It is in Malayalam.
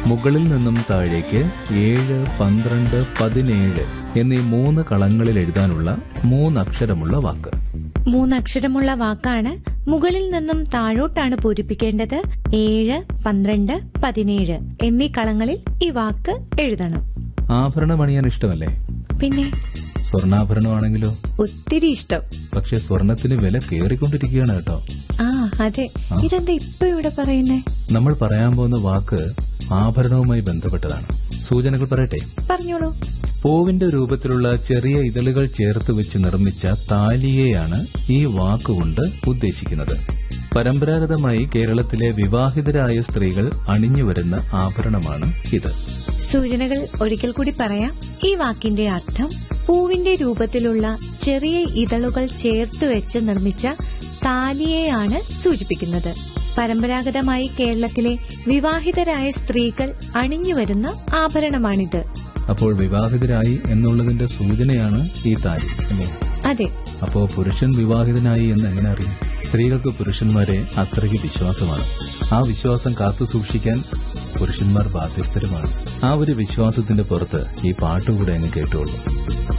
മുകളിൽ നിന്നും താഴേക്ക് ഏഴ് പന്ത്രണ്ട് പതിനേഴ് എന്നീ മൂന്ന് കളങ്ങളിൽ എഴുതാനുള്ള മൂന്നക്ഷരമുള്ള വാക്ക് മൂന്നക്ഷരമുള്ള വാക്കാണ് മുകളിൽ നിന്നും താഴോട്ടാണ് പൂരിപ്പിക്കേണ്ടത് ഏഴ് പന്ത്രണ്ട് പതിനേഴ് എന്നീ കളങ്ങളിൽ ഈ വാക്ക് എഴുതണം ആഭരണം അണിയാൻ ഇഷ്ടമല്ലേ പിന്നെ സ്വർണ്ണാഭരണമാണെങ്കിലോ ഒത്തിരി ഇഷ്ടം പക്ഷെ സ്വർണത്തിന് വില കയറിക്കൊണ്ടിരിക്കുകയാണ് കേട്ടോ ആ അതെ ഇതെന്താ ഇപ്പൊ ഇവിടെ പറയുന്നേ നമ്മൾ പറയാൻ പോകുന്ന വാക്ക് ആഭരണവുമായി ബന്ധപ്പെട്ടതാണ് സൂചനകൾ പറയട്ടെ പറഞ്ഞോളൂ പൂവിന്റെ രൂപത്തിലുള്ള ചെറിയ ഇതളുകൾ ചേർത്ത് വെച്ച് നിർമ്മിച്ച താലിയെയാണ് ഈ വാക്കുകൊണ്ട് ഉദ്ദേശിക്കുന്നത് പരമ്പരാഗതമായി കേരളത്തിലെ വിവാഹിതരായ സ്ത്രീകൾ അണിഞ്ഞുവരുന്ന ആഭരണമാണ് ഇത് സൂചനകൾ ഒരിക്കൽ കൂടി പറയാം ഈ വാക്കിന്റെ അർത്ഥം പൂവിന്റെ രൂപത്തിലുള്ള ചെറിയ ഇതളുകൾ ചേർത്ത് വെച്ച് നിർമ്മിച്ച താലിയെയാണ് സൂചിപ്പിക്കുന്നത് പരമ്പരാഗതമായി കേരളത്തിലെ വിവാഹിതരായ സ്ത്രീകൾ അണിഞ്ഞുവരുന്ന ആഭരണമാണിത് അപ്പോൾ വിവാഹിതരായി എന്നുള്ളതിന്റെ സൂചനയാണ് ഈ താലി അല്ലേ അതെ അപ്പോ പുരുഷൻ വിവാഹിതനായി എന്ന് എങ്ങനെ അറിയും സ്ത്രീകൾക്ക് പുരുഷന്മാരെ അത്രയ്ക്ക് വിശ്വാസമാണ് ആ വിശ്വാസം കാത്തു സൂക്ഷിക്കാൻ പുരുഷന്മാർ ബാധ്യസ്ഥരുമാണ് ആ ഒരു വിശ്വാസത്തിന്റെ പുറത്ത് ഈ പാട്ടുകൂടെ അങ്ങ് കേട്ടോളൂ